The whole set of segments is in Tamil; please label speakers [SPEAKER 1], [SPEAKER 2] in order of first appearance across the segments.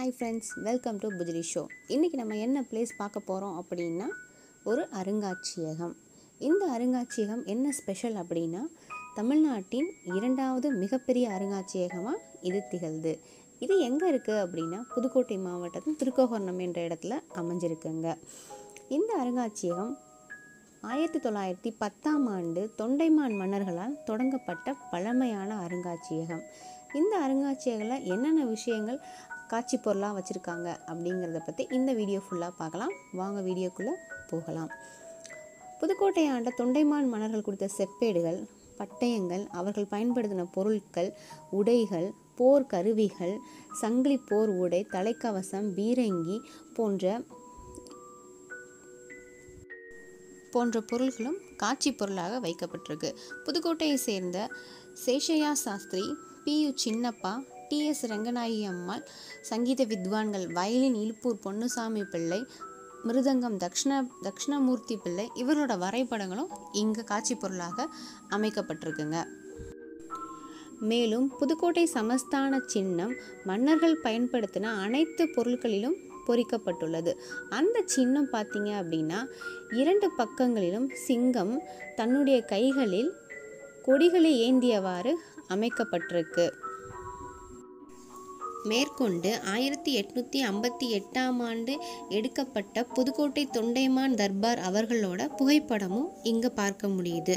[SPEAKER 1] ஹாய் ஃப்ரெண்ட்ஸ் வெல்கம் டு புஜ்லி ஷோ இன்றைக்கி நம்ம என்ன பிளேஸ் பார்க்க போகிறோம் அப்படின்னா ஒரு அருங்காட்சியகம் இந்த அருங்காட்சியகம் என்ன ஸ்பெஷல் அப்படின்னா தமிழ்நாட்டின் இரண்டாவது மிகப்பெரிய அருங்காட்சியகமாக இது திகழ்து இது எங்கே இருக்குது அப்படின்னா புதுக்கோட்டை மாவட்டத்தின் திருக்கோகர்ணம் என்ற இடத்துல அமைஞ்சிருக்குங்க இந்த அருங்காட்சியகம் ஆயிரத்தி தொள்ளாயிரத்தி பத்தாம் ஆண்டு தொண்டைமான் மன்னர்களால் தொடங்கப்பட்ட பழமையான அருங்காட்சியகம் இந்த அருங்காட்சியகத்தில் என்னென்ன விஷயங்கள் காட்சி பொருளாக வச்சுருக்காங்க அப்படிங்கிறத பற்றி இந்த வீடியோ ஃபுல்லாக பார்க்கலாம் வாங்க வீடியோக்குள்ளே போகலாம் புதுக்கோட்டை ஆண்ட தொண்டைமான் மன்னர்கள் குறித்த செப்பேடுகள் பட்டயங்கள் அவர்கள் பயன்படுத்தின பொருட்கள் உடைகள் போர் கருவிகள் சங்கிலி போர் உடை தலைக்கவசம் பீரங்கி போன்ற போன்ற பொருள்களும் காட்சி பொருளாக வைக்கப்பட்டிருக்கு புதுக்கோட்டையை சேர்ந்த Seshaiah Sastri P U Chinnappa T S Ranganayaki Ammal சங்கீத வித்வான்கள் வயலின் இழுப்பூர் பொன்னுசாமி பிள்ளை மிருதங்கம் தக்ஷண தக்ஷணமூர்த்தி பிள்ளை இவரோட வரைபடங்களும் இங்கே காட்சி பொருளாக அமைக்கப்பட்டிருக்குங்க மேலும் புதுக்கோட்டை சமஸ்தான சின்னம் மன்னர்கள் பயன்படுத்தின அனைத்து பொருட்களிலும் பொறிக்கப்பட்டுள்ளது அந்த சின்னம் பார்த்தீங்க அப்படின்னா இரண்டு பக்கங்களிலும் சிங்கம் தன்னுடைய கைகளில் கொடிகளை ஏந்தியவாறு அமைக்கப்பட்டிருக்கு மேற்கொண்டு ஆயிரத்தி எட்நூற்றி ஐம்பத்தி எட்டாம் ஆண்டு எடுக்கப்பட்ட புதுக்கோட்டை தொண்டைமான் தர்பார் அவர்களோட புகைப்படமும் இங்கே பார்க்க முடியுது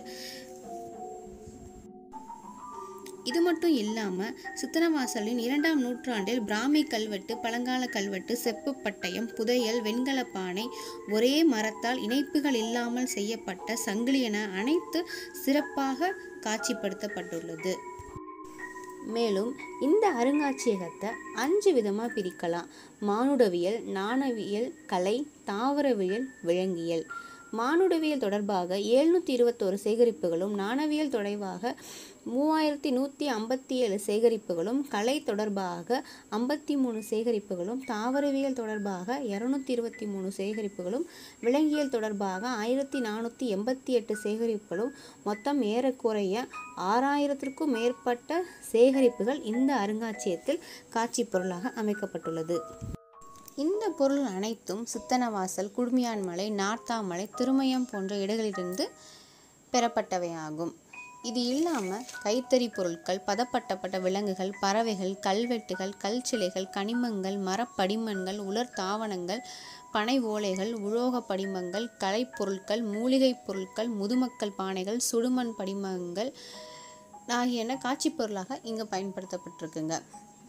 [SPEAKER 1] இது மட்டும் இல்லாமல் சித்தனவாசலின் இரண்டாம் நூற்றாண்டில் பிராமி கல்வெட்டு பழங்கால கல்வெட்டு செப்பு பட்டயம் புதையல் வெண்கல பானை ஒரே மரத்தால் இணைப்புகள் இல்லாமல் செய்யப்பட்ட சங்கிலி என அனைத்து சிறப்பாக காட்சிப்படுத்தப்பட்டுள்ளது மேலும் இந்த அருங்காட்சியகத்தை அஞ்சு விதமாக பிரிக்கலாம் மானுடவியல் நாணவியல் கலை தாவரவியல் விலங்கியல் மானுடவியல் தொடர்பாக எழுநூற்றி இருபத்தோரு சேகரிப்புகளும் நாணவியல் தொடர்பாக மூவாயிரத்தி நூற்றி ஐம்பத்தி ஏழு சேகரிப்புகளும் கலை தொடர்பாக ஐம்பத்தி மூணு சேகரிப்புகளும் தாவரவியல் தொடர்பாக இரநூத்தி இருபத்தி மூணு சேகரிப்புகளும் விலங்கியல் தொடர்பாக ஆயிரத்தி நானூற்றி எண்பத்தி எட்டு சேகரிப்புகளும் மொத்தம் ஏறக்குறைய ஆறாயிரத்திற்கும் மேற்பட்ட சேகரிப்புகள் இந்த அருங்காட்சியகத்தில் காட்சி பொருளாக அமைக்கப்பட்டுள்ளது இந்த பொருள் அனைத்தும் சித்தனவாசல் குடுமியான்மலை நார்த்தாமலை திருமயம் போன்ற இடங்களிலிருந்து பெறப்பட்டவையாகும் இது இல்லாமல் கைத்தறி பொருட்கள் பதப்பட்டப்பட்ட விலங்குகள் பறவைகள் கல்வெட்டுகள் கல் சிலைகள் கனிமங்கள் மரப்படிமங்கள் உலர் தாவணங்கள் பனை ஓலைகள் உலோக படிமங்கள் கலைப்பொருட்கள் மூலிகைப் பொருட்கள் முதுமக்கள் பானைகள் சுடுமண் படிமங்கள் ஆகியன காட்சி பொருளாக இங்கே பயன்படுத்தப்பட்டிருக்குங்க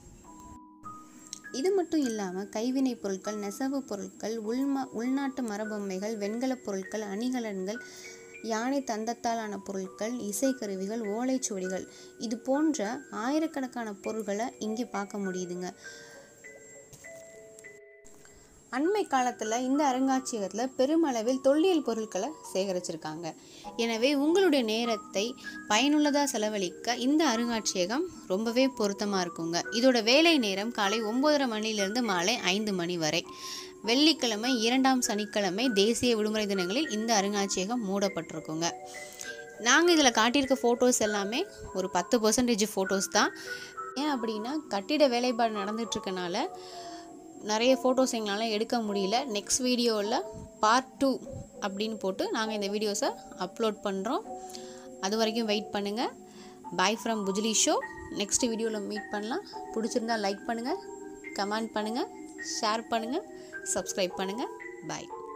[SPEAKER 1] இது மட்டும் இல்லாமல் கைவினை பொருட்கள் நெசவு பொருட்கள் உள்ம உள்நாட்டு மரபொம்மைகள் வெண்கலப் பொருட்கள் அணிகலன்கள் யானை தந்தத்தாலான பொருட்கள் இசைக்கருவிகள் ஓலைச்சுவடிகள் இது போன்ற ஆயிரக்கணக்கான பொருட்களை இங்கே பார்க்க முடியுதுங்க அண்மை காலத்தில் இந்த அருங்காட்சியகத்தில் பெருமளவில் தொல்லியல் பொருட்களை சேகரிச்சிருக்காங்க எனவே உங்களுடைய நேரத்தை பயனுள்ளதாக செலவழிக்க இந்த அருங்காட்சியகம் ரொம்பவே பொருத்தமாக இருக்குங்க இதோட வேலை நேரம் காலை ஒம்பதரை மணிலிருந்து மாலை ஐந்து மணி வரை வெள்ளிக்கிழமை இரண்டாம் சனிக்கிழமை தேசிய விடுமுறை தினங்களில் இந்த அருங்காட்சியகம் மூடப்பட்டிருக்குங்க நாங்கள் இதில் காட்டியிருக்க ஃபோட்டோஸ் எல்லாமே ஒரு பத்து பர்சன்டேஜ் ஃபோட்டோஸ் தான் ஏன் அப்படின்னா கட்டிட வேலைப்பாடு நடந்துட்டுருக்கனால நிறைய ஃபோட்டோஸ் எங்களால் எடுக்க முடியல நெக்ஸ்ட் வீடியோவில் பார்ட் டூ அப்படின்னு போட்டு நாங்கள் இந்த வீடியோஸை அப்லோட் பண்ணுறோம் அது வரைக்கும் வெயிட் பண்ணுங்கள் பாய் ஃப்ரம் புஜ்லி ஷோ நெக்ஸ்ட் வீடியோவில் மீட் பண்ணலாம் பிடிச்சிருந்தா லைக் பண்ணுங்கள் கமெண்ட் பண்ணுங்கள் ஷேர் பண்ணுங்கள் சப்ஸ்கிரைப் பண்ணுங்கள் பாய்